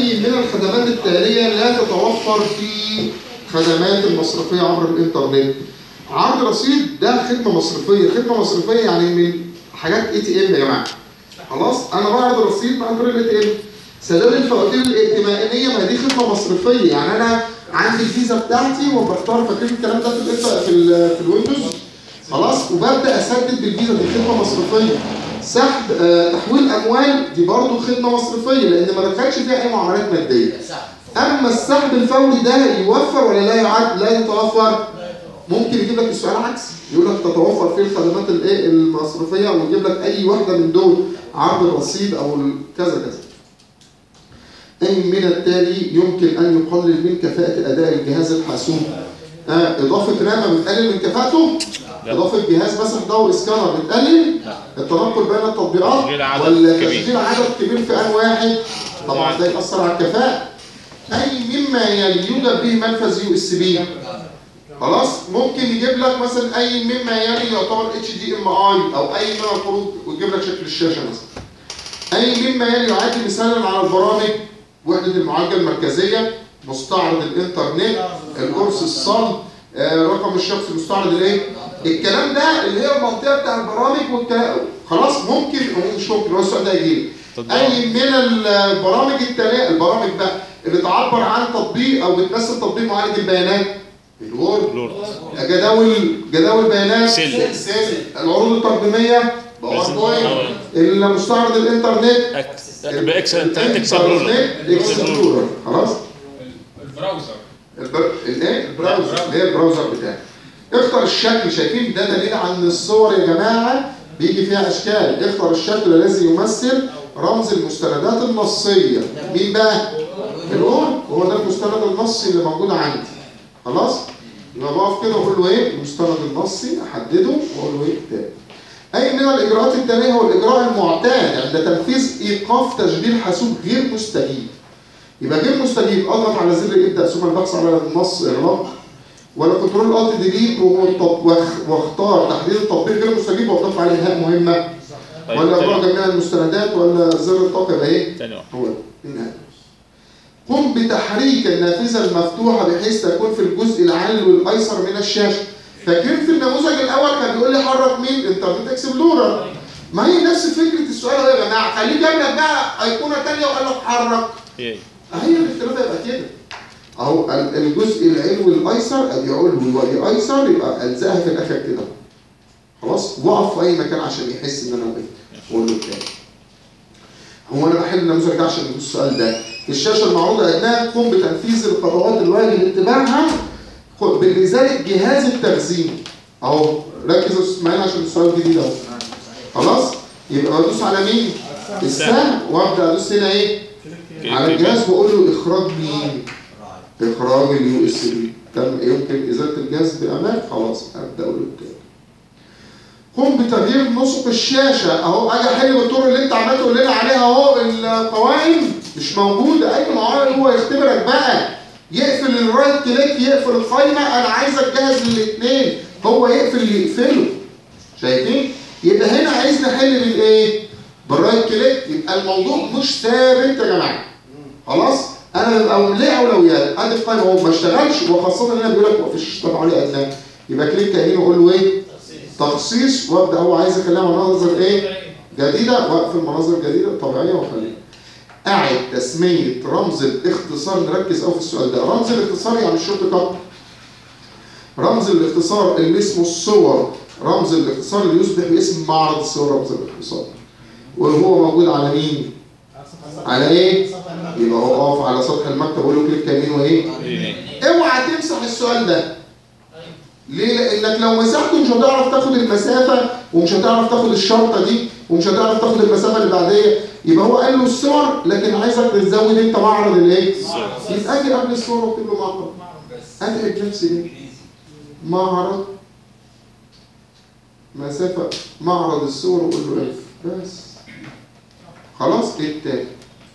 أي من الخدمات التالية لا تتوفر في خدمات المصرفية عبر الإنترنت عرض رصيد ده خدمة مصرفية خدمة مصرفية يعني من حاجات اي تي ام يا جماعة خلاص أنا بعرض رصيد عن طريق الاي تي ام سداد الفواتير الائتمانية ما دي خدمة مصرفية يعني أنا عندي الفيزا بتاعتي وبختار فاكرين الكلام ده في ال في ال في الويندوز خلاص وببدا اسدد بالفيزا دي خدمه مصرفيه سحب آه تحويل اموال دي برضه خدمه مصرفيه لان ما دخلش فيها اي معاملات ماديه اما السحب الفوري ده يوفر ولا لا يعد لا يتوفر ممكن يجيب لك السؤال عكسي يقول لك تتوفر فيه الخدمات الايه المصرفيه ويجيب لك اي واحده من دول عرض الرصيد او ال- كذا كذا أي من التالي يمكن أن يقلل من كفاءة أداء الجهاز الحاسوب آه إضافة رامة بتقلل من كفاءته لا. إضافة جهاز مسح ضوء سكانر بتقلل لا. التنقل بين التطبيقات تسجيل عدد ولا كبير. تسجيل عدد كبير في آن واحد طبعا ده يأثر على الكفاءة أي مما يلي يوجد به منفذ يو اس بي خلاص ممكن يجيب لك مثلا أي مما يلي يعتبر اتش دي ام اي أو أي من الخروج ويجيب لك شكل الشاشة مثلا أي مما يلي يعد مثالا على البرامج وحدة المعالجة المركزية مستعرض الإنترنت القرص الصلب آه، رقم الشخص المستعرض الايه الكلام ده اللي هي المنطقة بتاع البرامج والكلام خلاص ممكن هو مش ممكن هو السؤال ده يجي أي من البرامج التالية البرامج بقى اللي تعبر عن تطبيق أو بتمثل تطبيق معالج البيانات الوورد لورد جداول جداول بيانات سيل. سيل العروض التقديمية باوربوينت المستعرض الإنترنت باكس انترنت اكسبلورر اكسبلورر خلاص البراوزر البر... الايه البراوزر اللي هي البراوزر بتاعك اختر الشكل شايفين ده دليل على ان الصور يا جماعه بيجي فيها اشكال اختر الشكل الذي يمثل رمز المستندات النصيه مين بقى الاول هو ده المستند النصي اللي موجود عندي خلاص يبقى بقف كده واقول له ايه المستند النصي احدده واقول له ايه تاني أي من الإجراءات التالية هو الإجراء المعتاد عند تنفيذ إيقاف تشغيل حاسوب غير مستجيب. يبقى غير مستجيب أضغط على زر ابدأ ثم البحث على النص إغلاق ولا كنترول الت ديليت واختار تحديد التطبيق غير مستجيب واضغط على إنهاء مهمة طيب، ولا تاني. إبراء جميع المستندات ولا زر الطاقة يبقى إيه؟ تاني واحد. هو إنهاء. قم بتحريك النافذة المفتوحة بحيث تكون في الجزء العلوي والأيسر من الشاشة. فاكرين في النموذج الأول كان بيقول لي حرك مين؟ انترنت اكسبلورر. ما هي نفس فكرة السؤال اهو يا جماعة، خليه جاب لك بقى أيقونة تانية وقال لك حرك. ايه هي الاختلاف هيبقى كده. أهو ال- الجزء العلوي الأيسر أدي علوي وأدي أيسر يبقى ألزقها في الآخر كده. خلاص؟ وقف في أي مكان عشان يحس إن أنا وقفت. وأقول له تاني. هو انا بحل النموذج ده عشان نقول السؤال ده الشاشه المعروضه ادناها قم بتنفيذ الخطوات الواجب اتباعها خ- بازاله جهاز التخزين اهو ركز يا استاذ اسماعيل عشان السؤال جديد اهو خلاص يبقى بدوس على مين السهم وابدا ادوس هنا ايه على الجهاز واقول له اخراج مين اخراج اليو اس بي تم يمكن ازاله الجهاز بامان خلاص ابدا اقول له تاني قم بتغيير نسق الشاشه اهو اجي احل بالطرق اللي انت عمال تقول لنا عليها اهو القوائم مش موجوده اي معامل هو يختبرك بقى يقفل الرايت كليك يقفل القايمه انا عايزك جاهز للاثنين هو يقفل اللي يقفله شايفين يبقى هنا عايز نحل بالايه بالرايت كليك يبقى الموضوع مش ثابت يا جماعه خلاص انا ببقى ليه اولويات ادي القايمه هو ما اشتغلش وخاصه ان انا بيقول لك ما فيش طبعا عليه ادنى يبقى كليك يمين واقول له ايه تخصيص وابدا هو عايز يخليها مناظر ايه جديده واقفل مناظر جديده طبيعيه واخليها اعد تسميه رمز الاختصار نركز قوي في السؤال ده رمز الاختصار يعني الشورت كات رمز الاختصار اللي اسمه الصور رمز الاختصار اللي يصبح باسم معرض الصور رمز الاختصار وهو موجود على مين على ايه يبقى هو اقف على سطح المكتب وقول له كليك يمين وايه اوعى تمسح السؤال ده ليه؟ لانك لو مسحته مش هتعرف تاخد المسافه ومش هتعرف تاخد الشرطه دي ومش هتعرف تاخد المسافه اللي بعديه يبقى هو قال له الصور لكن عايزك تزود انت معرض الايه؟ يبقى اجي قبل الصور واكتب له معرض اتعب نفسي ليه؟ معرض مسافه معرض الصور وقول له اف بس خلاص ايه التاني؟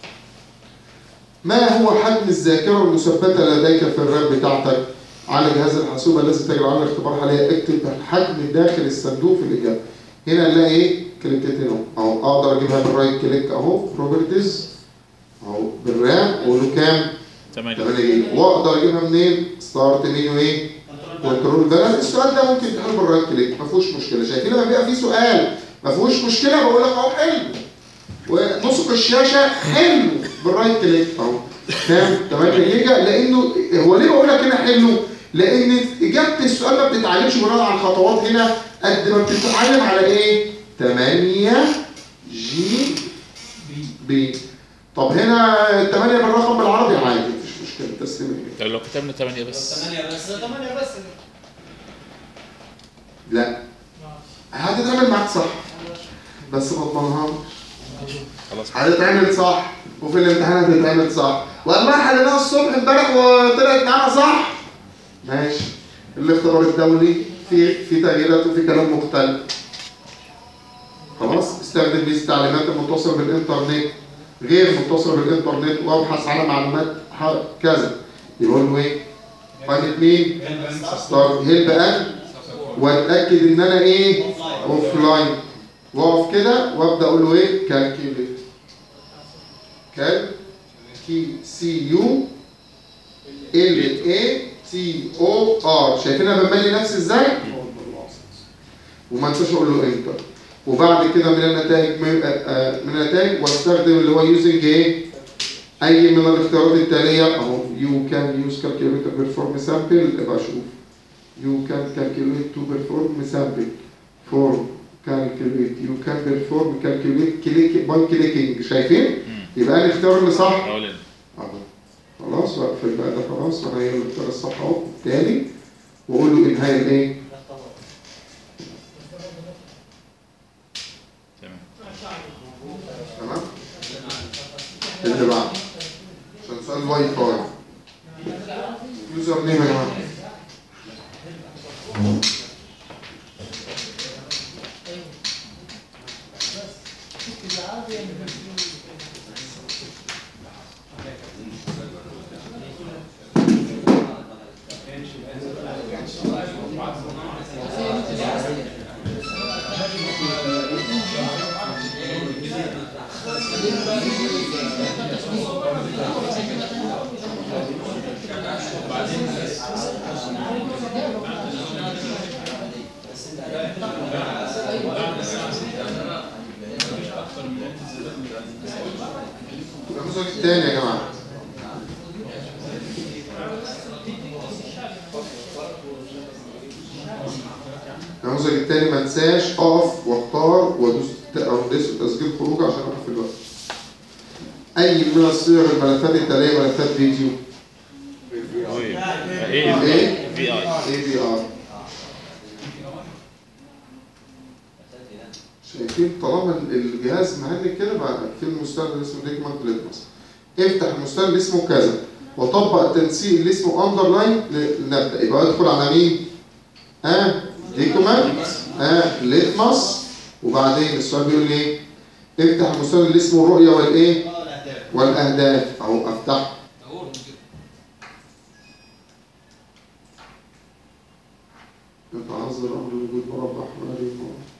ما هو حجم الذاكره المثبته لديك في الرام بتاعتك؟ على جهاز الحاسوب الذي تجري على الاختبار حاليا اكتب الحجم داخل الصندوق في الاجابه هنا نلاقي ايه كليكتين اهو اهو اقدر اجيبها بالرايت كليك اهو بروبرتيز اهو بالرام اقول له كام 8 8 جيجا واقدر اجيبها منين ستارت منيو ايه كنترول ده السؤال ده ممكن تحل بالرايت كليك ما فيهوش مشكله شايفين لما بيبقى فيه سؤال ما فيهوش مشكله بقول لك اهو حلو ونسق الشاشه حلو بالرايت كليك اهو كام 8 جيجا لانه هو ليه بقول لك هنا حلو لان اجابه السؤال ما بتتعلمش بناء على الخطوات هنا قد ما بتتعلم على ايه 8 جي بي طب هنا 8 بالرقم بالعربي عادي مفيش مشكله تسليم طب لو كتبنا 8 بس 8 بس 8 بس لا هتتعمل معاك صح بس ما تضمنهاش خلاص هتتعمل صح وفي الامتحان هتتعمل صح واما حليناها الصبح امبارح وطلعت معانا صح ماشي الاختبار الدولي في في تغييرات وفي كلام مختلف خلاص استخدم بيه التعليمات المتصل بالانترنت غير متصل بالانترنت وابحث على معلومات ح- كذا يقول له ايه؟ قائمة مين؟ ستارت هيلب ان واتاكد ان انا ايه؟ اوف لاين واقف كده وابدا اقول له ايه؟ كالكيوليت كال كي سي يو ال اي تي او ار شايفين انا بملي نفسي ازاي؟ وما انساش اقول له انتر وبعد كده من النتائج من, آه، آه، من النتائج واستخدم اللي هو يوزنج ايه؟ اي من الاختيارات التاليه اهو يو كان يوز كالكيوليتر بيرفورم سامبل ابقى اشوف يو كان كالكيوليت تو بيرفورم سامبل فور كالكيوليت يو كان بيرفورم كالكيوليت كليك باي كليكينج شايفين؟ يبقى الاختيار اللي صح اولين اهو خلاص واقفل بقى ده خلاص انا هي الاختيار الصح اهو تاني واقول له انهاء الايه؟ تمام تمام؟ اللي بعد عشان سؤال واي فاي يوزر نيم يا جماعه النموذج الثاني يا جماعه النموذج الثاني ما انساش اقف واختار وادوس ادوس تسجيل خروج عشان اقف في الوقت اي من الصيغ الملفات التاليه ملفات فيديو ايه إيه؟ في اي اي بي ار شايفين طالما الجهاز مهني كده بقى في المستند اللي اسمه ديكمانت ليتمس افتح المستند اللي اسمه كذا وطبق التنسيق اللي اسمه اندرلاين لنبدا يبقى ادخل على مين؟ اه ديكمانت اه ليتمس وبعدين السؤال بيقول لي ايه؟ افتح المستند اللي اسمه الرؤيه والايه؟ اه الاهداف والاهداف اهو افتحه يتعذر امر وجود مربع حوالي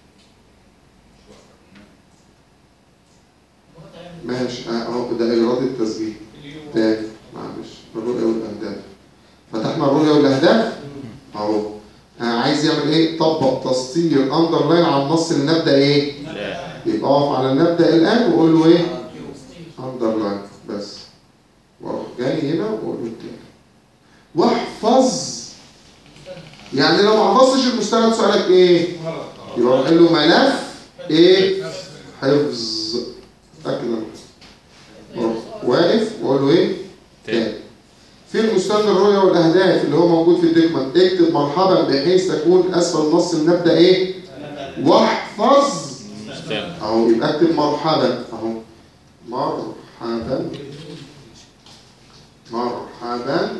ماشي آه، اهو ده اجراءات التسجيل تاني معلش الرؤيه والاهداف فتحنا الرؤيه والاهداف اهو آه، عايز يعمل ايه طبق تسطير اندرلاين على النص اللي نبدا ايه لا يبقى اقف على النبدا الان وقول له ايه اندرلاين بس واروح جاي هنا واقول له تاني واحفظ يعني لو ما حفظتش المستند سؤالك ايه يبقى اروح له ملف ايه حفظ اكد أنا. واروح واقف واقول له ايه تاني في المستند الرؤية والأهداف اللي هو موجود في الديكمنت اكتب مرحبا بحيث تكون أسفل النص المبدأ إيه؟ واحفظ مستند أهو يبقى اكتب مرحبا أهو مرحبا مرحبا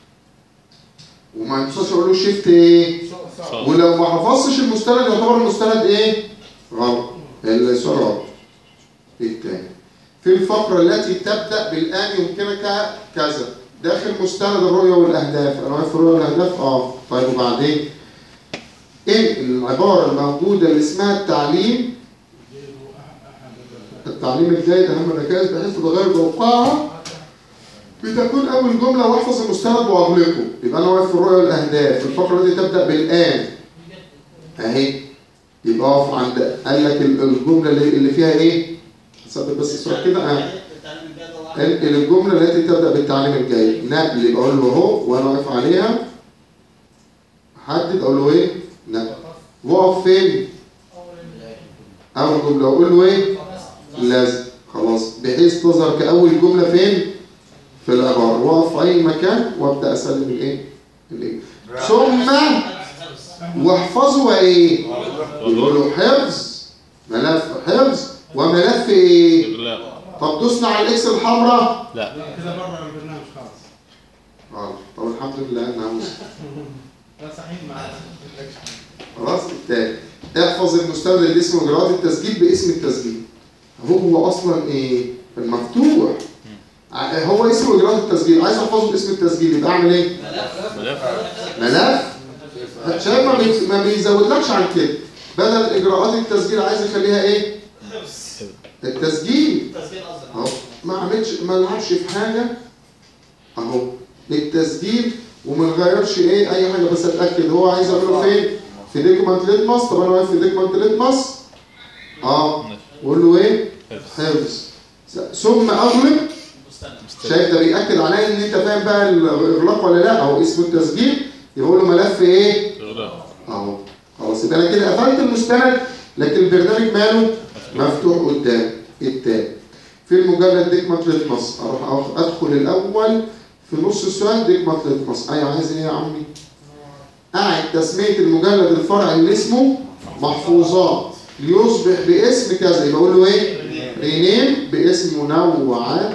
وما ينفعش أقول له شيفت إيه؟ صاد ولو ما حفظتش المستند يعتبر المستند ايه؟ غلط السؤال غلط ايه التاني؟ في الفقرة التي تبدأ بالآن يمكنك كذا داخل مستند الرؤية والأهداف أنا واقف في الرؤية والأهداف اه طيب وبعدين ايه العبارة الموجودة اللي اسمها التعليم التعليم الجيد اهم الركائز بحيث تتغير توقعها بتكون اول جمله واحفظ المستند واغلقه يبقى انا واقف في الرؤيه والاهداف الفقره دي تبدا بالان اهي يبقى اقف عند قال لك ال- الجمله اللي اللي فيها ايه ثبت بس الصوره كده اه انقل الجمله التي تبدا بالتعليم الجيد نقل يبقى اقول له اهو وانا واقف عليها حدد اقول له ايه نقل واقف فين اول جمله اقول له ايه لازم خلاص بحيث تظهر كاول جمله فين في العباره واقف في اي مكان وابدا اسلم الايه الايه ثم واحفظه وايه يقول له حفظ ملف حفظ وملف ايه لا طب دوسنا على الاكس الحمراء لا كده بره البرنامج خالص اه طب الحمد لله انها وصلت لا صحيح معاك خلاص التاني احفظ المستند اللي اسمه اجراءات التسجيل باسم التسجيل هو اصلا ايه المفتوح ع- هو اسمه اجراءات التسجيل عايز احفظه باسم التسجيل يبقى اعمل ايه ملف ملف شايف ما بي- ما بيزودلكش عن كده بدل اجراءات التسجيل عايز يخليها ايه التسجيل اهو ما عملش ما لعبش في حاجه اهو التسجيل وما نغيرش ايه اي حاجه بس اتاكد هو عايز اعمله فين في ديكومنت ليتمس طب انا واقف في ديكومنت ليتمس اه قول له ايه حفظ حفظ س- ثم اغلق شايف ده بياكد عليا ان انت فاهم بقى الاغلاق ولا لا اهو اسمه التسجيل يقول له ملف ايه إغلاق. اهو خلاص يبقى انا كده قفلت المستند لكن البرنامج ماله مفتوح قدام التاني في المجلد ديكمات لتمس اروح أخ- ادخل الاول في نص السؤال ديكمات لتمس ايوه عايز ايه يا عمي قاعد تسميه المجلد الفرعي اللي اسمه محفوظات ليصبح باسم كذا يبقى اقول له ايه رينيم باسم منوعات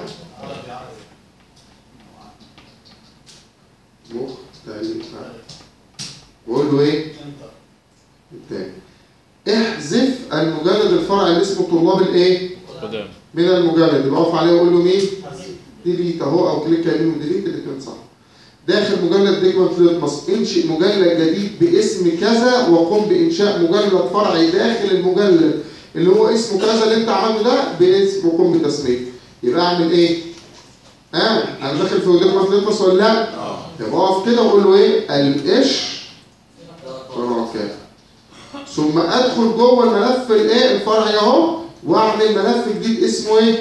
مختلفه بقول له ايه التاني احذف المجلد الفرعي اللي اسمه طلاب الايه قدام من المجلد يبقى اقف عليه واقول له مين ديليت اهو او كليك يمين وديليت الاثنين صح داخل مجلد ديجمنت ليتمس انشئ مجلد جديد باسم كذا وقم بانشاء مجلد فرعي داخل المجلد اللي هو اسمه كذا اللي انت عملته ده باسم وقم بتسميته يبقى اعمل ايه؟ ها آه. انا داخل في ديجمنت ليتمس ولا لا؟ يبقى اقف كده واقول له ايه؟ الاش فرعي ثم ادخل جوه الملف الايه الفرعي اهو واعمل ملف جديد اسمه ايه؟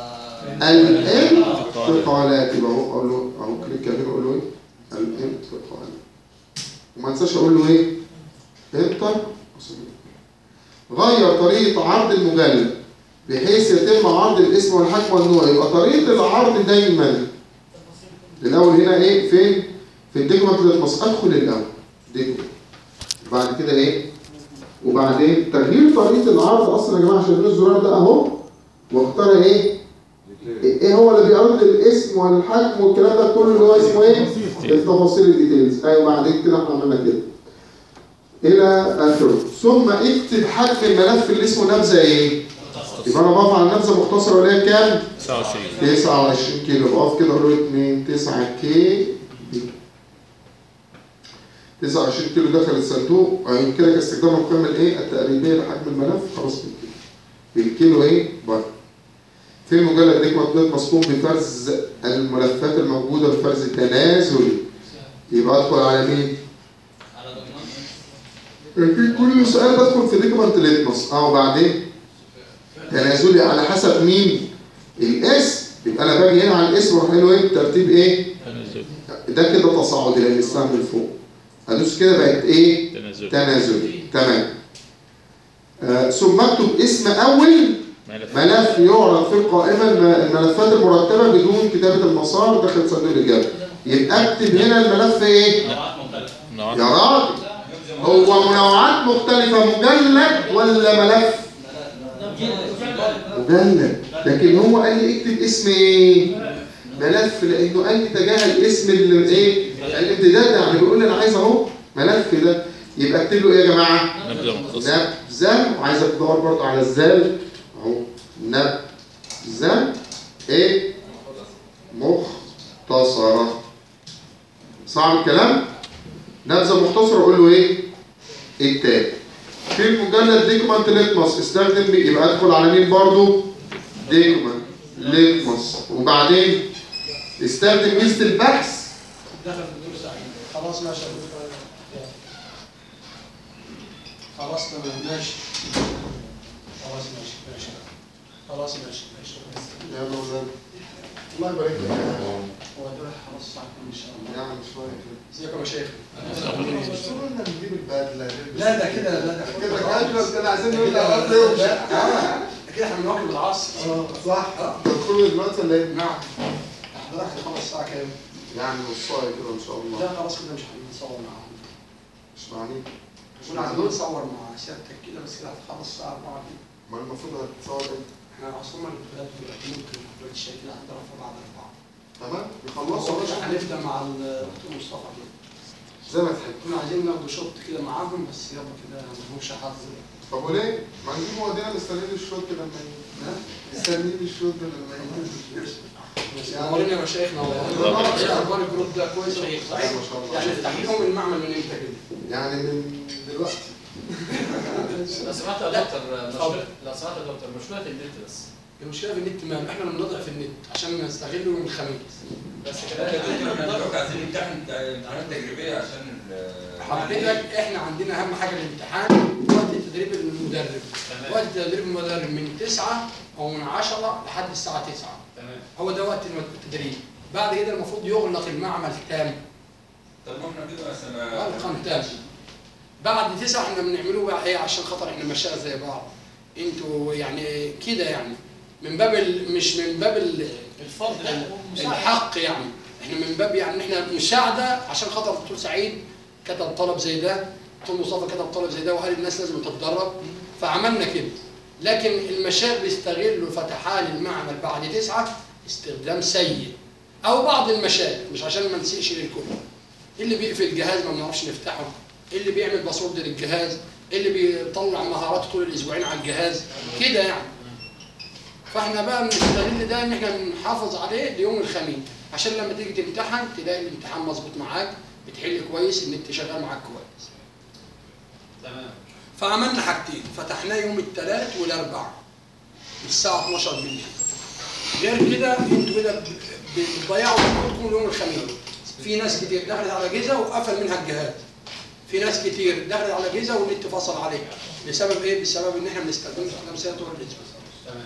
الانتقالات يبقى اهو اقول له اهو كليك يمين اقول له ايه؟ الانتقالات وما انساش اقول له ايه؟ انتر غير طريقه عرض المجلد بحيث يتم عرض الاسم والحجم والنوع يبقى طريقه العرض دايما الاول هنا ايه فين؟ في الديجمنت للمص ادخل الاول ديجمنت بعد كده ايه؟ وبعدين تغيير طريقه العرض اصلا يا جماعه شايفين الزرار ده اهو واختار ايه؟ ايه هو اللي بيعرض الاسم والحجم والكلام ده كله اللي هو اسمه ايه؟ التفاصيل الديتيلز ايوه بعدين كده احنا عملنا كده الى اخره ثم اكتب حجم الملف اللي اسمه نبذه ايه؟ يبقى انا بقف على نبذه مختصره اللي هي كام؟ 29 29 كيلو بقف كده اقول له 2 9 كي 29 كيلو دخل الصندوق يمكنك استخدام القيمه الايه التقريبيه لحجم الملف خلاص بالكيلو بالكيلو ايه بره في المجلد ديك مطلوب مسكون بفرز الملفات الموجوده بفرز تنازلي يبقى ادخل على مين؟ في كل سؤال بدخل في ديكمنت ليتمس اه وبعدين تنازلي على حسب مين؟ الاسم يبقى انا باجي هنا على الاسم واروح له ايه؟ ترتيب ايه؟ تنازل ده كده تصاعدي لان السهم من فوق ادوس كده بقت ايه؟ تنازل تنازلي تمام آه ثم اكتب اسم اول ملف ملف يعرض في القائمه الم- الملفات المرتبه بدون كتابه المسار داخل صندوق الاجابه يبقى اكتب هنا الملف ايه؟ نوعات يا راجل هو منوعات مختلفه مجلد ولا ملف؟ مجلد لكن هو قال لي اكتب اسم ايه؟ ملف لانه قال لي تجاهل اسم ال- ايه؟ الامتداد يعني بيقول لي انا عايز اهو ملف ده يبقى اكتب له ايه يا جماعه؟ نبذة مختصرة نبذه وعايزك تدور برضه على الزال اهو نبذه ايه؟ مختصره صعب الكلام؟ نبذه مختصره اقول له ايه؟ التالي في المجلد ديكمنت ليتمس استخدم بيه يبقى ادخل على مين برضه؟ ديكومنت ليتمس وبعدين استخدم ميزه البحث دخل الدكتور سعيد خلاص ماشي يا دكتور. خلاص تمام ماشي خلاص ماشي ماشي خلاص ماشي ماشي يا مولانا الله يبارك لك هو دول خلاص الساعة كام ان شاء الله يعني شويه كده ازيكم يا مشايخ بس قلنا نجيب البدله لا ده كده لا ده كده كده كده عايزين نقول له عرفت ايه ومش آه، كده احنا بنواكب العصر صح تدخلوا دلوقتي ولا ايه؟ نعم حضرتك خلاص الساعة كام؟ يعني نصايه كده ان شاء الله لا خلاص كده مش هنصور معاهم مش معنيه كنا عايزين نصور مع سيادتك كده بس كده هتخلص الساعة 4 كده ما المفروض هتتصور امتى؟ احنا اصلا ما الولاد دلوقتي ممكن كوباية الشاي كده هنضرب في بعض الأربعة تمام يخلصوا يا باشا هنبدأ مع الدكتور مصطفى كده زي ما تحب كنا عايزين ناخد شوط كده معاهم بس يلا كده ملهمش حظ طب وليه؟ ما نجيب مواضيع نستنيد الشوط كده لما يجي ها؟ نستنيد الشوط ده لما يجي نورنا يا مشايخنا والله ايه اخبار الجروب ده كويس ما شاء الله يعني افتح لهم المعمل من امتى كده يعني من دلوقتي لو سمحت يا دكتور مشكلة لو سمحت يا دكتور مشكلة النت بس المشكله في النت تمام احنا بنضعف النت عشان نستغله يوم الخميس بس لا كده يا دكتور احنا دلوقتي عايزين نمتحن امتحانات تجريبيه عشان ال- حضرتك احنا عندنا اهم حاجه الامتحان وقت تدريب المدرب تمام وقت تدريب المدرب من 9 او من 10 لحد الساعه 9 تمام هو ده وقت التدريب بعد كده المفروض يغلق المعمل تام طب ما احنا كده مثلا غلقا تام بعد 9 احنا بنعمله بقى ايه عشان خاطر احنا مشانا زي بعض انتوا يعني كده يعني من باب ال- مش من باب ال- الفضل الحق يعني احنا من باب يعني ان احنا مساعده عشان خاطر الدكتور سعيد كتب طلب زي ده الدكتور مصطفى كتب طلب زي ده وقال الناس لازم تتدرب فعملنا كده لكن المشايخ بيستغلوا فتحان المعمل بعد تسعة استخدام سيء او بعض المشايخ مش عشان ما نسيش للكل اللي بيقفل الجهاز ما بنعرفش نفتحه اللي بيعمل باسورد للجهاز اللي بيطلع مهاراته طول الاسبوعين على الجهاز كده يعني فاحنا بقى بنستغل ده ان احنا بنحافظ عليه ليوم الخميس عشان لما تيجي تمتحن تلاقي الامتحان مظبوط معاك بتحل كويس النت شغال معاك كويس تمام فعملنا حاجتين فتحناه يوم الثلاث والاربع الساعه 12 بالليل غير كده انتوا كده ب- ب- بتضيعوا وقتكم يوم الخميس في ناس كتير دخلت على جيزه وقفل منها الجهاز في ناس كتير دخلت على جيزه والنت فصل عليها بسبب ايه؟ بسبب ان احنا بنستخدم استخدام سيئة طول الاسبوع تمام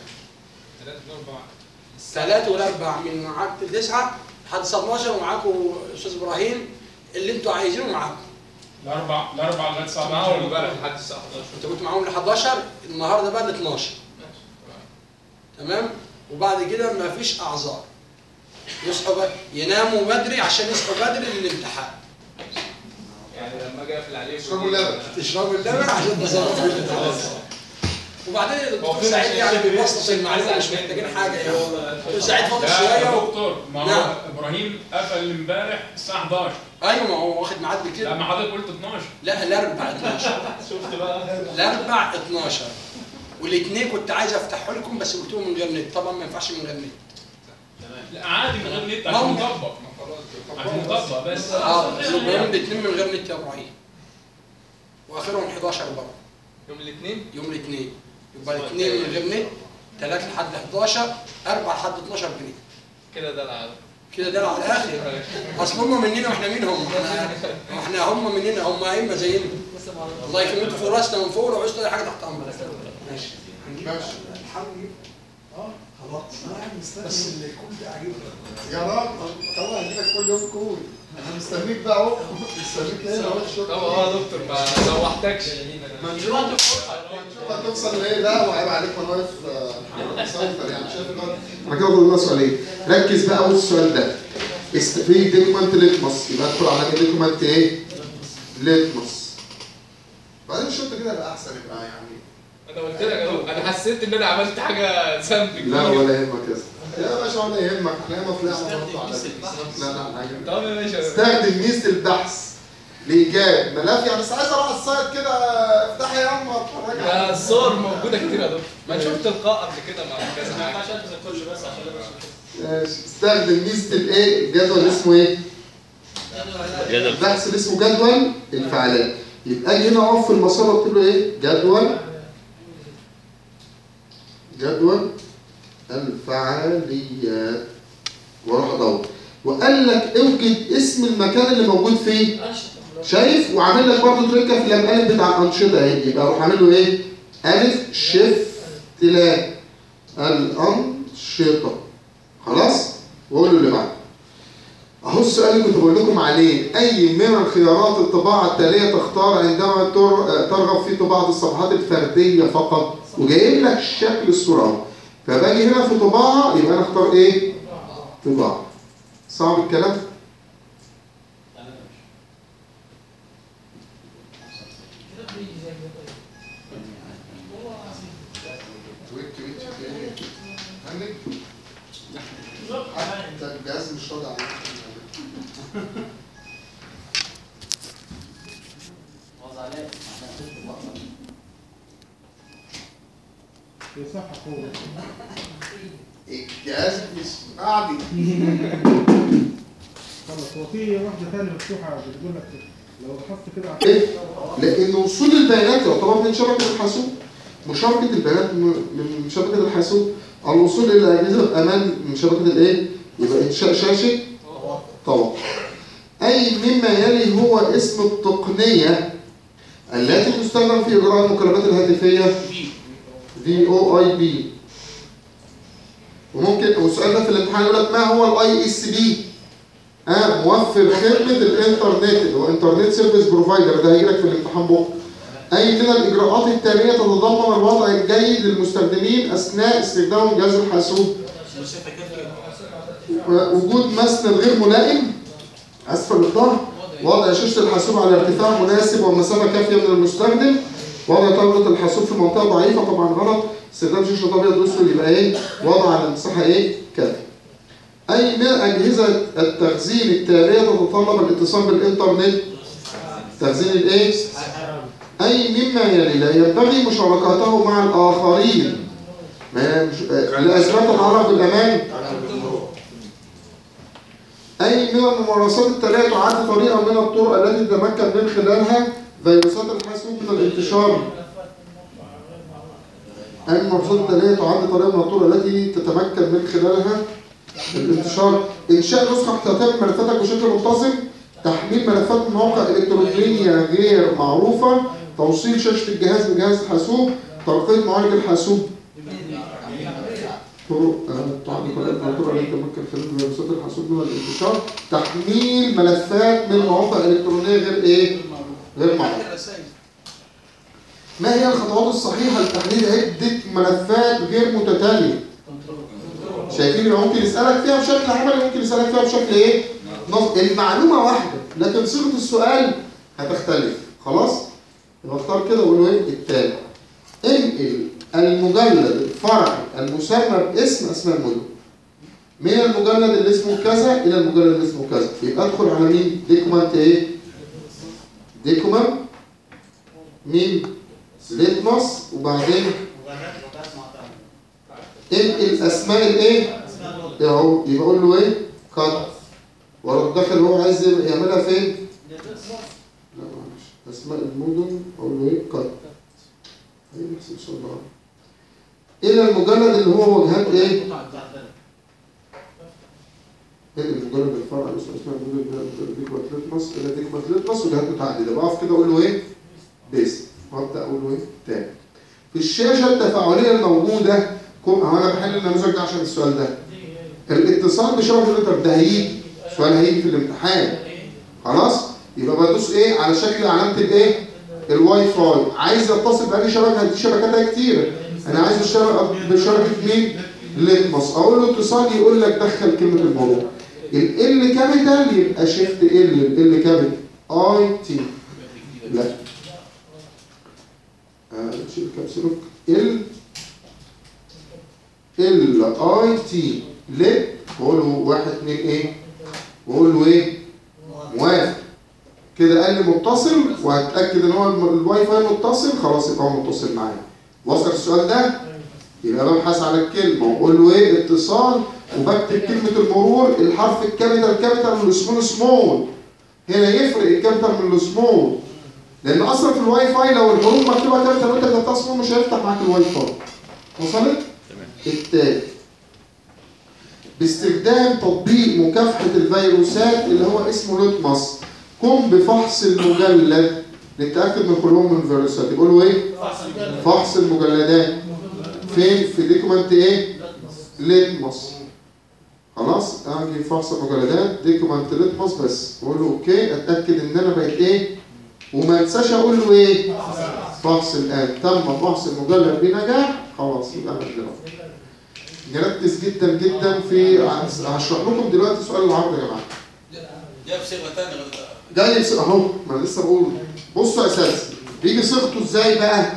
الثلاث والاربع من معاك تسعه لحد الساعه 12 ومعاكم استاذ ابراهيم اللي انتوا عايزينه معاكم الاربع الاربع لغايه الساعه معاهم 12 امبارح لحد الساعة 11 انت كنت معاهم ل 11 النهارده بقى ل 12 تمام وبعد كده ما فيش اعذار يصحوا بقى يناموا بدري عشان يصحوا بدري للامتحان يعني لما اجي اقفل عليه اشربوا لبن تشربوا اللبن عشان تصرفوا في الامتحان وبعدين الدكتور سعيد يعني بيبسط المعلومه مش محتاجين حاجه يعني الدكتور سعيد فاضل لا شويه يا و... دكتور ما نعم. هو ابراهيم قفل امبارح الساعه 11 ايوه ما هو واخد ميعاد لا بكده ما حضرتك قلت 12 لا الاربع 12 شفت بقى الاربع 12 والاثنين كنت عايز افتحه لكم بس قلت لهم من غير نت طبعا ما ينفعش من غير نت تمام لا عادي من غير نت ما عشان هو- نطبق عشان نطبق بس اه يوم الاثنين من غير نت يا ابراهيم واخرهم 11 برضه يوم الاثنين يوم الاثنين يبقى الاثنين من غير نت ثلاثة لحد 11 أربعة لحد 12 جنيه كده ده العدد كده ده على الآخر أصل هم مننا وإحنا منهم إحنا إحنا هم مننا هم أئمة زينا الله يكرمكم في راسنا من فوق لو عايزين أي حاجة تحت أمرك ماشي ماشي الحمد اه خلاص بس الكل ده عجيب يا رب طبعا هجيلك كل يوم كول انا مستنيك بقى اهو مستنيك هنا اهو الشغل طب اه يا دكتور ما سوحتكش ما نشوف نشوف هتوصل لايه ده وعيب عليك وانا واقف آه، مسيطر يعني شايف الوضع انا كده فاضل لنا سؤالين ركز بقى اول السؤال ده است- في ديكومنت ليتمس يبقى ادخل على ديكومنت ايه؟ ليتمس بعدين الشوط كده يبقى احسن يبقى يعني انا قلت لك اهو انا حسيت ان انا عملت حاجه ذنب لا كبير ولا يهمك يا اسطى يا باشا ولا يهمك احنا ياما طلعنا برضه على لا لا لا عجبني. طب يا باشا استخدم ميزه البحث لايجاد ملف يعني بس عايز اروح على السايت كده افتحي يا عم اتفرج ده على الصور موجوده كتير يا دكتور ما أنا شفت لقاء قبل كده مع كذا حاجه عشان كل بس عشان ماشي. استخدم ميزه الايه الجدول اللي اسمه ايه؟ البحث اللي اسمه جدول الفعاليات يبقى اجي هنا اقف في المسار واكتب له ايه؟ جدول جدول الفعاليات واروح ادور وقال لك اوجد اسم المكان اللي موجود فيه شايف وعامل لك برضه تركه في الامقالب بتاع الانشطه اهي يبقى اروح عامل له ايه؟ الف شيفت لا الانشطه خلاص؟ واقول له اللي بعده اهو السؤال اللي كنت بقول لكم عليه اي من خيارات الطباعه التاليه تختار عندما تر- ترغب في طباعه الصفحات الفرديه فقط وجايب لك شكل الصوره اهو فباجي هنا في طباعه يبقى انا اختار ايه؟ طباعه صعب الكلام؟ حتى الجهاز مش راضي عليك في صح فوق الجهاز مش قاعد خلاص هو في واحدة ثانية مفتوحة بتقول لك لو لاحظت كده على ليه؟ لأن وصول البيانات يعتبر من شبكة الحاسوب مشاركة البيانات من من شبكة الحاسوب الوصول إلى أجهزة الأمان من شبكة الإيه؟ يبقى إنشاء شاشة طبق أي مما يلي هو اسم التقنية التي تستخدم في إجراء المكالمات الهاتفية في او اي بي وممكن والسؤال ده في الامتحان يقول لك ما هو الاي اس بي اه موفر خدمه الانترنت اللي هو انترنت سيرفيس بروفايدر ده هيجي لك في الامتحان بكره اي من الاجراءات التاليه تتضمن الوضع الجيد للمستخدمين اثناء استخدام جهاز الحاسوب وجود مسند غير ملائم اسفل الظهر وضع شاشه الحاسوب على ارتفاع مناسب ومسافه كافيه من المستخدم وضع طاوله الحاسوب في منطقه ضعيفه طبعا غلط استخدام شاشه ابيض واسود يبقى ايه وضع على مساحه ايه كافيه اي من اجهزه التخزين التاليه تتطلب الاتصال بالانترنت تخزين الايه اي مما يلي لا ينبغي مشاركته مع الاخرين ما مش... آه، لاسباب تتعلق بالامان أي من الممارسات التالية تعد طريقة من الطرق التي تتمكن من خلالها فيروسات الحاسوب من الانتشار. أي من الممارسات التالية تعد طريقة من الطرق التي تتمكن من خلالها الانتشار. إنشاء نسخة احتياطية من ملفاتك بشكل منتظم. تحميل ملفات من مواقع إلكترونية غير معروفة. توصيل شاشة الجهاز بجهاز الحاسوب. ترقية معالج الحاسوب. طرق تعد طريقة من الطرق التي تمكن خلال فيروسات الحاسوب من الانتشار تحميل ملفات من مواقع إلكترونية غير إيه؟ غير معروفة. ما هي الخطوات الصحيحة لتحليل عدة ملفات غير متتالية؟ شايفين يبقى ممكن يسألك فيها بشكل عملي ممكن يسألك فيها بشكل إيه؟ نظ- المعلومة واحدة لكن صيغة السؤال هتختلف خلاص؟ يبقى اختار كده وقول له إيه؟ التالي انقل المجلد الفرعي المسمى باسم اسماء المدن من المجلد اللي اسمه كذا الى المجلد اللي اسمه كذا يبقى ادخل على مين ديكومنت ايه ديكومنت مين ليتمس وبعدين انقل اسماء الايه اهو يبقى اقول له ايه كات واروح داخل هو عايز يعملها فين لا معلش اسماء المدن اقول له ايه كات ايه نفس الصوت ده الى المجلد اللي هو وجهات ايه الى المجلد الفرع اللي اسمه اسمها مجلد ديكوات ليتمس الى ديكوات ليتمس وجهات متعدده بقف كده اقول له ايه بيس وابدا اقول له ايه تاني في الشاشه التفاعليه الموجوده كم هو انا بحل النموذج ده عشان السؤال ده الاتصال بشبكه الانترنت ده هيجي سؤال هيجي في الامتحان خلاص يبقى بدوس ايه على شكل علامه الايه الواي فاي عايز اتصل باي شبكه دي شبكاتها كتير انا عايز الشبكه بشبكه مين ليتمس اقول له اتصال يقول لك دخل كلمه الموضوع ال كابيتال يبقى شيفت ال ال كابيتال اي تي لا آه، شيل كابسلوك ال ال اي تي ليت واقول له واحد اتنين ايه واقول له ايه موافق كده قال لي متصل وهتاكد ان هو الم- الواي فاي متصل خلاص يبقى هو متصل معايا وصل السؤال ده يبقى ببحث على الكلمه واقول له ايه اتصال وبكتب كلمه المرور الحرف الكابيتال كابيتال من السمول سمول هنا يفرق الكابيتال من السمول لان اصلا في الواي فاي لو الحروف مكتوبه كابيتال وانت كتبتها سمول مش هيفتح معاك الواي فاي وصلت؟ التالي باستخدام تطبيق مكافحة الفيروسات اللي هو اسمه لوتماس قم بفحص المجلد للتأكد من خلوهم من الفيروسات يقولوا ايه؟ فحص المجلدات فين؟ في ديكومنت ايه؟ ليتماس خلاص اجي فحص المجلدات ديكومنت ليتماس بس اقول له اوكي اتاكد ان انا بقيت ايه وما انساش اقول له ايه فحص الان تم فحص المجلد بنجاح خلاص يبقى انا دلوقتي نركز جدا جدا في هشرح لكم دلوقتي سؤال العرض يا جماعه جاب صيغه ثانيه غير جاي يس- اهو ما انا لسه بقول بصوا يا اساتذه بيجي صيغته ازاي بقى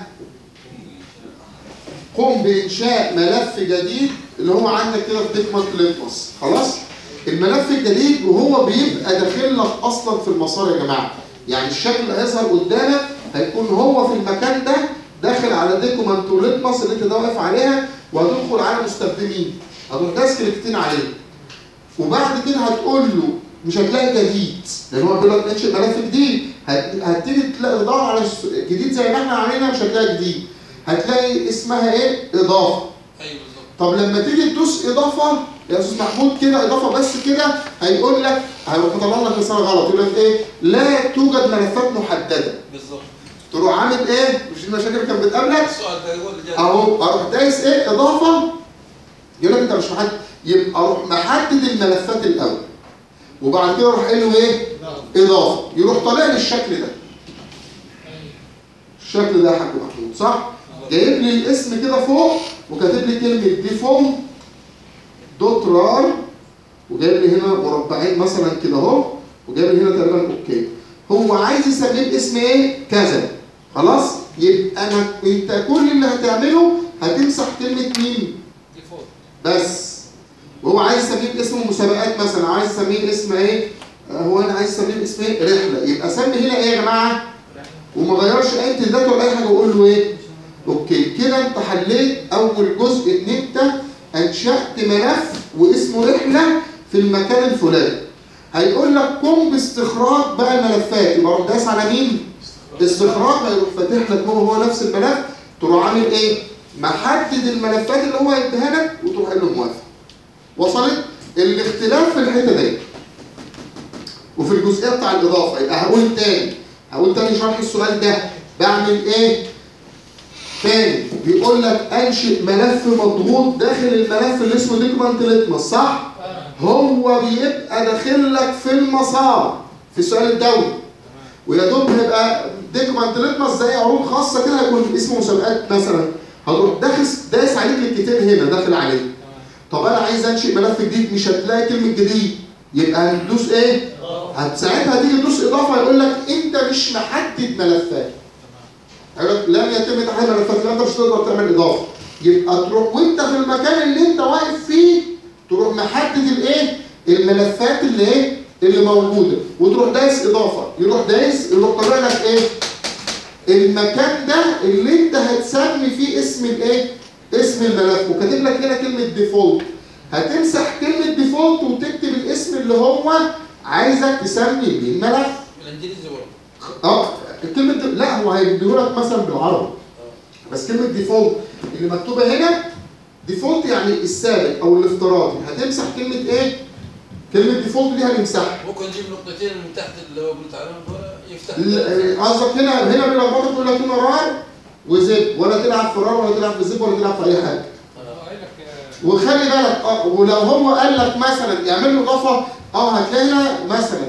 قم بانشاء ملف جديد اللي هو عندك كده في ديكمنت ليتمس خلاص الملف الجديد وهو بيبقى داخل لك اصلا في المسار يا جماعه يعني الشكل اللي هيظهر قدامك هيكون هو في المكان ده داخل على ديكومنت ليتمس اللي انت ده واقف عليها وهتدخل على مستخدمين هتروح داس كليكتين عليه وبعد كده هتقول له مش هتلاقي جديد لان هو بيقول لك انشئ ملف جديد هت- هتيجي تلاقي تدور على الس- جديد زي ما احنا عاملينها مش هتلاقي جديد هتلاقي اسمها ايه اضافه ايوه بالظبط طب لما تيجي تدوس اضافه يا استاذ محمود كده اضافه بس كده هيقول لك هيبقى مطلع لك رساله غلط يقول لك ايه لا توجد ملفات محدده بالظبط تروح عامل ايه مش دي المشاكل اللي كانت بتقابلك السؤال ده هو اللي جاي اهو اروح دايس ايه اضافه يقول لك انت مش محدد يبقى اروح محدد الملفات الاول وبعد كده اروح قايل له ايه اضافه يروح طالع لي الشكل ده الشكل ده يا حاج محمود صح جايب لي الاسم كده فوق وكاتب لي كلمه ديفولت دوت رار وجايب لي هنا مربعين مثلا كده اهو وجايب لي هنا تقريبا اوكي هو عايز يسميه باسم ايه كذا خلاص يبقى انا انت كل اللي هتعمله هتمسح كلمه مين بس وهو عايز يسميه باسم مسابقات مثلا عايز يسميه اسم ايه آه، هو انا عايز اسميه باسم ايه رحله يبقى سمي هنا ايه يا جماعه وما غيرش اي امتدادات ولا اي حاجه واقول له ايه اوكي كده انت حليت اول جزء ان انت انشات ملف واسمه رحله في المكان الفلاني هيقول لك قم باستخراج بقى الملفات يبقى روح داس على مين استخراج هيروح فاتح لك هو هو نفس الملف تروح عامل ايه محدد الملفات اللي هو هيديها لك وتروح قايل له موافق وصلت الاختلاف في الحته دي وفي الجزئيه بتاع الاضافه يبقى هقول تاني هقول تاني شرح السؤال ده بعمل ايه تاني بيقول لك انشئ ملف مضغوط داخل الملف اللي اسمه ديكمنت ليتمس صح هو بيبقى داخل لك في المسار في السؤال الدولي ويا دوب هيبقى ديكمنت ليتمس زي عروض خاصه كده هيكون اسمه مسابقات مثلا هتروح داخل دايس عليك الكتاب هنا داخل عليه طب انا عايز انشئ ملف جديد مش هتلاقي كلمه جديد يبقى هندوس ايه؟ هت- ساعتها هتيجي تدوس اضافه يقول لك انت مش محدد ملفات هيقول لك لم يتم تحديد ملفات لا انت مش هتقدر تعمل اضافه يبقى تروح وانت في المكان اللي انت واقف فيه تروح محدد الايه؟ الملفات اللي ايه؟ اللي موجوده وتروح دايس اضافه يروح دايس يروح طالع لك ايه؟ المكان ده اللي انت هتسمي فيه اسم الايه؟ اسم الملف وكاتب لك هنا كلمه ديفولت هتمسح كلمه ديفولت وتكتب الاسم اللي هو عايزك تسمي بيه الملف بالانجليزي برضه اه كلمه دي- لا هو هيديهولك مثلا بالعربي بس كلمه ديفولت اللي مكتوبه هنا ديفولت يعني السابق او الافتراضي هتمسح كلمه ايه؟ كلمه ديفولت دي هنمسحها ممكن نجيب نقطتين من تحت اللي هو قلت عليهم دول يفتح ل- قصدك هنا هنا بيلخبطك يقول لك هنا رار وزب ولا تلعب في رار ولا تلعب في زب ولا تلعب في اي حاجه وخلي بالك اه ولو هو قال لك مثلا اعمل له اضافه اه هتلاقي هنا مثلا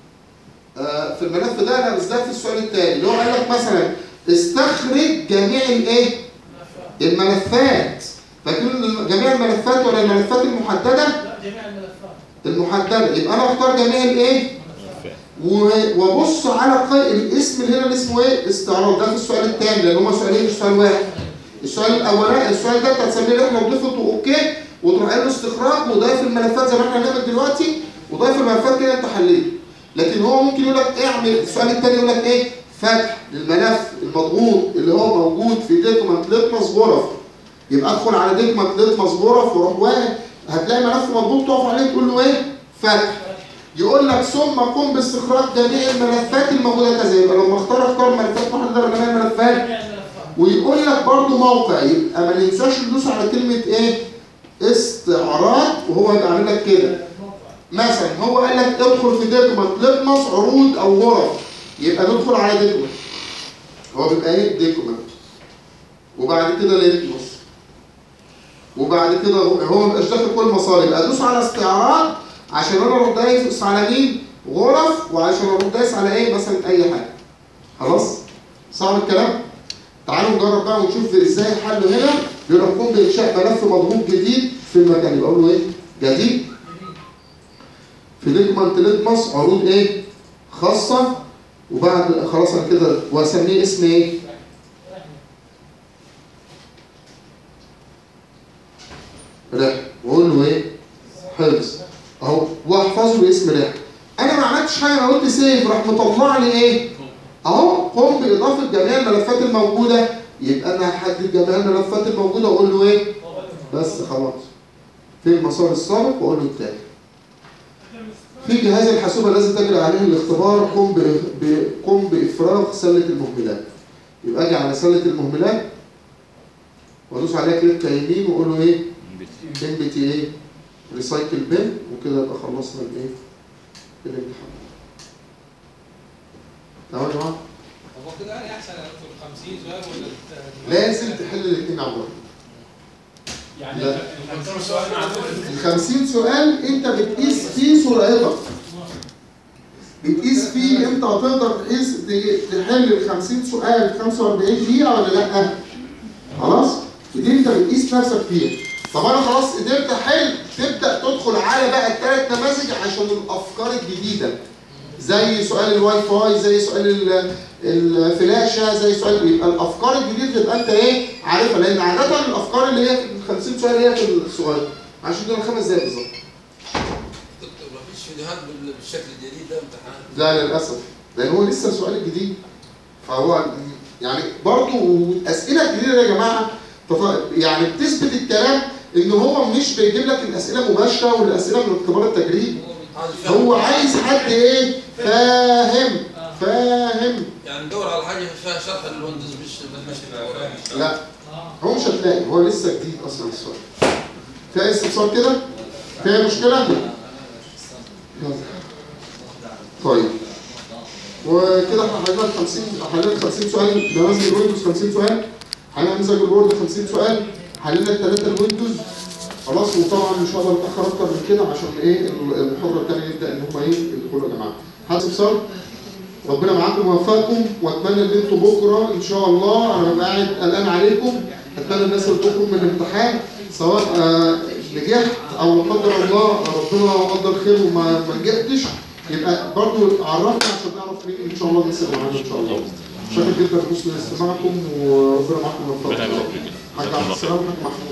آه في الملف ده انا بالذات في السؤال الثاني اللي هو قال لك مثلا استخرج جميع الايه؟ الملفات فاكرين جميع الملفات ولا الملفات المحدده؟ لا جميع الملفات المحدده يبقى انا اختار جميع الايه؟ و- وابص على قي... الاسم اللي هنا اللي اسمه ايه؟ استعراض ده في السؤال الثاني لان هما سؤالين مش سؤال واحد. السؤال الاولاني السؤال ده انت هتسميه رحله وضيفته اوكي وتروح قايل له استخراج وضايف الملفات زي ما احنا هنعمل دلوقتي وضايف الملفات كده انت حليته. لكن هو ممكن يقول لك اعمل السؤال الثاني يقول لك ايه؟ فتح للملف المضغوط اللي هو موجود في ديكمنت ليتمس غرف. يبقى ادخل على ديكمنت ليتمس غرف وروح واقف هتلاقي ملف مضغوط تقف عليه تقول له ايه؟ فتح. يقول لك ثم قم باستخراج جميع الملفات الموجوده كذا يبقى لما اختار اختار ملفات محدده ولا جميع الملفات جميع الملفات ويقول لك برضو موقع يبقى ما ننساش ندوس على كلمه ايه استعراض وهو يبقى عامل لك كده مثلا هو قال لك ادخل في ديكمنت لتمس عروض او غرف يبقى ندخل على ديكمنت هو بيبقى ايه ديكمنت وبعد كده لتمس وبعد كده هو ما بيبقاش داخل كل المصاري يبقى ادوس على استعراض عشان انا اروح دايس على مين غرف وعشان اروح دايس على ايه مثلا اي حاجه خلاص صعب الكلام تعالوا نجرب بقى ونشوف ازاي حله هنا بيقول لك قم بانشاء ملف مضغوط جديد في المكان يبقى اقول له ايه جديد في ديكمنت لتمس عروض ايه خاصه وبعد خلاص انا كده واسميه اسم ايه رحله واقول له ايه حفظ اهو واحفظه باسم رحله انا ما عملتش حاجه انا قلت سيف راح مطلع لي ايه اهو قم باضافه جميع الملفات الموجوده يبقى انا هحدد جميع الملفات الموجوده واقول له ايه بس خلاص في المسار السابق واقول له التالي في جهاز الحاسوب الذي تجري عليه الاختبار قم ب- ب- قم بافراغ سله المهملات يبقى اجي على سله المهملات وادوس عليها كليك يمين واقول له ايه بن بي تي ايه ريسايكل بن وكده يبقى خلصنا الايه الامتحان تمام يا جماعه هو كده يعني احسن في 50 سؤال ولا لازم تحل الاثنين على بعض يعني لا. ال 50 سؤال معدول ال 50 سؤال انت بتقيس فيه سرعتك بتقيس فيه انت هتقدر تقيس ت- تحل ال 50 سؤال في 45 دقيقه ولا لا خلاص دي انت بتقيس نفسك فيها طب انا خلاص قدرت احل تبدا تدخل على بقى الثلاث نماذج عشان الافكار الجديده زي سؤال الواي فاي زي سؤال ال- الفلاشه زي سؤال يبقى الافكار الجديده تبقى انت ايه عارفها لان عاده الافكار اللي هي في ال 50 سؤال هي في الصغير عشان كده خمس دقايق بالظبط دكتور مفيش فيديوهات بال- بالشكل الجديد ده امتحان لا للاسف لان هو لسه السؤال الجديد فهو يعني برضه الاسئله الجديده يا جماعه تف- يعني بتثبت الكلام ان هو مش بيجيب لك الاسئله مباشره والاسئله من اختبار التجريب عايز فهم. هو عايز حد ايه فاهم فاهم يعني ندور على حاجه فيها شرح للويندوز مش مش القرآن. لا هو مش هتلاقي هو لسه جديد اصلا السؤال فيها استفسار كده فيها مشكله يلا. طيب وكده احنا حلينا ال 50 حلينا ال 50 سؤال نماذج الويندوز 50 سؤال حلينا نماذج الوورد 50 سؤال حلينا الثلاثه الويندوز خلاص وطبعا ان شاء الله نتاخر اكتر من كده عشان ايه المحاضره الثانيه يبدا ان هم ايه يدخلوا يا جماعه حد استفسار ربنا معاكم ويوفقكم واتمنى ان انتوا بكره ان شاء الله انا ببقى قاعد قلقان عليكم اتمنى الناس اللي تخرج من الامتحان سواء آه، نجحت او لا قدر الله ربنا قدر خير وما ما نجحتش يبقى برضو عرفنا عشان نعرف مين ان شاء الله الناس اللي معانا ان شاء الله شكرا جدا لحسن استماعكم وربنا معاكم ويوفقكم حاج عبد السلام حاج محمود